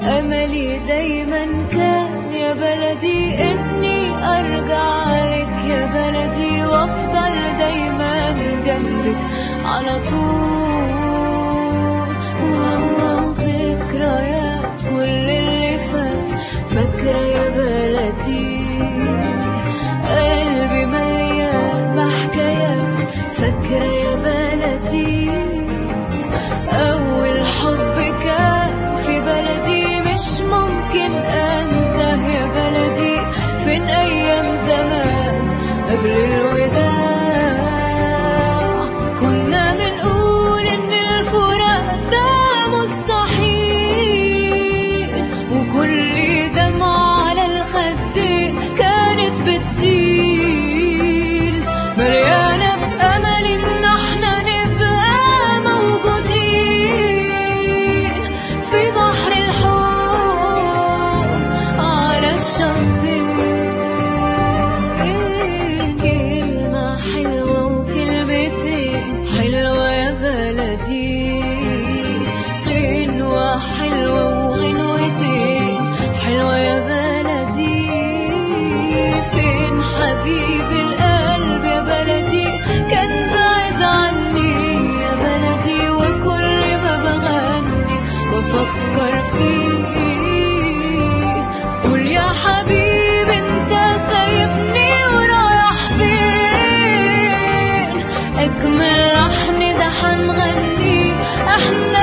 أملي دايما كان يا بلدي إني أرجع لك يا بلدي وأفضل دايما جنبك على طول والله ذكريات كل اللي فات فاكرة يا بلدي قلبي مليان بحكايات فاكرة يا بلدي أول حب كان في بلدي مش ممكن أنساه يا بلدي فين أيام زمان قبل الوداع كنا بنقول إن الفراق ده مستحيل وكل دمعة على الخد كانت بتسيل مليانة بأمل إن احنا نبقى موجودين في بحر الحب على الشاطئ كلمة حلوة وكلمتين حلوة يا بلدي غنوة حلوة وغنوتين حلوة يا بلدي فين حبيب القلب يا بلدي كان بعيد عني يا بلدي وكل ما بغني بفكر فيه قول يا حبيب انت سايبني ورايح فين اجمل لحن ده هنغني احنا